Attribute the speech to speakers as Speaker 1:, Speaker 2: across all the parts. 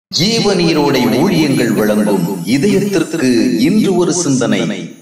Speaker 1: ஜீவநீரோடை ஊழியங்கள் வழங்கும் இதயத்திற்கு இன்று ஒரு சிந்தனை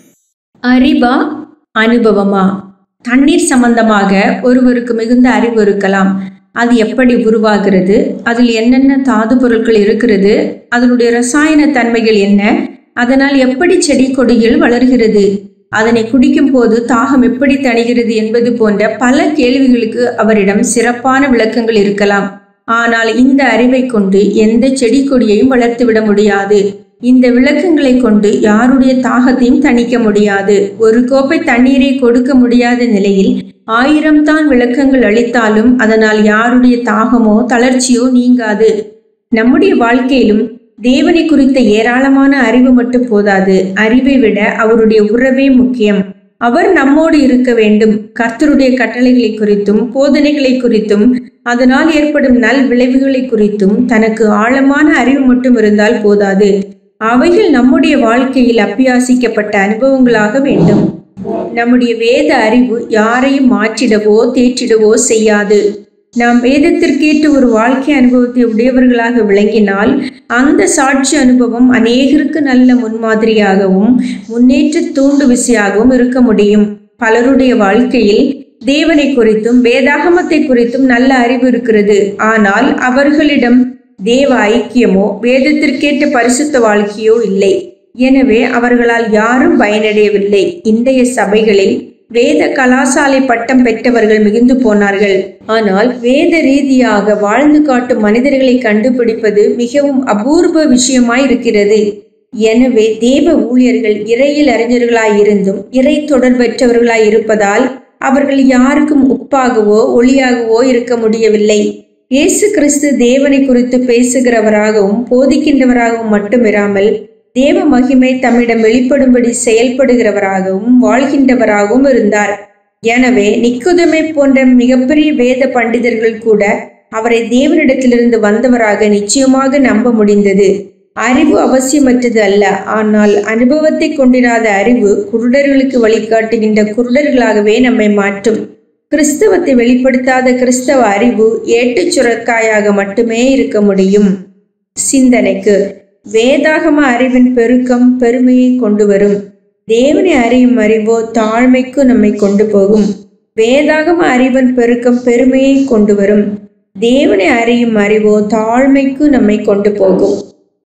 Speaker 2: அறிவா அனுபவமா தண்ணீர் சம்பந்தமாக ஒருவருக்கு மிகுந்த அறிவு இருக்கலாம் அது எப்படி உருவாகிறது அதில் என்னென்ன தாது பொருட்கள் இருக்கிறது அதனுடைய ரசாயன தன்மைகள் என்ன அதனால் எப்படி செடி கொடிகள் வளர்கிறது அதனை குடிக்கும் போது தாகம் எப்படி தணிகிறது என்பது போன்ற பல கேள்விகளுக்கு அவரிடம் சிறப்பான விளக்கங்கள் இருக்கலாம் ஆனால் இந்த அறிவை கொண்டு எந்த செடி கொடியையும் வளர்த்துவிட முடியாது இந்த விளக்கங்களை கொண்டு யாருடைய தாகத்தையும் தணிக்க முடியாது ஒரு கோப்பை தண்ணீரை கொடுக்க முடியாத நிலையில் ஆயிரம் தான் விளக்கங்கள் அளித்தாலும் அதனால் யாருடைய தாகமோ தளர்ச்சியோ நீங்காது நம்முடைய வாழ்க்கையிலும் தேவனை குறித்த ஏராளமான அறிவு மட்டும் போதாது அறிவை விட அவருடைய உறவே முக்கியம் அவர் நம்மோடு இருக்க வேண்டும் கர்த்தருடைய கட்டளைகளை குறித்தும் போதனைகளை குறித்தும் அதனால் ஏற்படும் நல் விளைவுகளை குறித்தும் தனக்கு ஆழமான அறிவு மட்டும் இருந்தால் போதாது அவைகள் நம்முடைய வாழ்க்கையில் அப்பியாசிக்கப்பட்ட அனுபவங்களாக வேண்டும் நம்முடைய வேத அறிவு யாரையும் மாற்றிடவோ தேற்றிடவோ செய்யாது நாம் வேதத்திற்கேற்ற ஒரு வாழ்க்கை அனுபவத்தை உடையவர்களாக விளங்கினால் அந்த சாட்சி அனுபவம் அநேகருக்கு நல்ல முன்மாதிரியாகவும் முன்னேற்ற தூண்டு விசையாகவும் இருக்க முடியும் பலருடைய வாழ்க்கையில் தேவனை குறித்தும் வேதாகமத்தை குறித்தும் நல்ல அறிவு இருக்கிறது ஆனால் அவர்களிடம் தேவ ஐக்கியமோ வேதத்திற்கேற்ற பரிசுத்த வாழ்க்கையோ இல்லை எனவே அவர்களால் யாரும் பயனடையவில்லை இன்றைய சபைகளில் வேத கலாசாலை பட்டம் பெற்றவர்கள் மிகுந்து போனார்கள் ஆனால் வேத ரீதியாக வாழ்ந்து காட்டும் மனிதர்களை கண்டுபிடிப்பது மிகவும் அபூர்வ விஷயமாய் இருக்கிறது எனவே தேவ ஊழியர்கள் இறையில் அறிஞர்களாய் இருந்தும் இறை தொடர்பற்றவர்களாய் இருப்பதால் அவர்கள் யாருக்கும் உப்பாகவோ ஒளியாகவோ இருக்க முடியவில்லை இயேசு கிறிஸ்து தேவனை குறித்து பேசுகிறவராகவும் போதிக்கின்றவராகவும் மட்டுமிராமல் தேவ மகிமை தம்மிடம் வெளிப்படும்படி செயல்படுகிறவராகவும் வாழ்கின்றவராகவும் இருந்தார் எனவே நிக்குதமை போன்ற மிகப்பெரிய வேத பண்டிதர்கள் கூட அவரை தேவனிடத்திலிருந்து வந்தவராக நிச்சயமாக நம்ப முடிந்தது அறிவு அவசியமற்றது அல்ல ஆனால் அனுபவத்தை கொண்டிராத அறிவு குருடர்களுக்கு வழிகாட்டுகின்ற குருடர்களாகவே நம்மை மாற்றும் கிறிஸ்தவத்தை வெளிப்படுத்தாத கிறிஸ்தவ அறிவு ஏட்டுச் சுரக்காயாக மட்டுமே இருக்க முடியும் சிந்தனைக்கு வேதாகம அறிவின் பெருக்கம் பெருமையை கொண்டு வரும் தேவனை அறியும் அறிவோ தாழ்மைக்கு நம்மை கொண்டு போகும் வேதாகம அறிவின் பெருக்கம் பெருமையை கொண்டு வரும் தேவனை அறியும் அறிவோ தாழ்மைக்கு நம்மை கொண்டு போகும்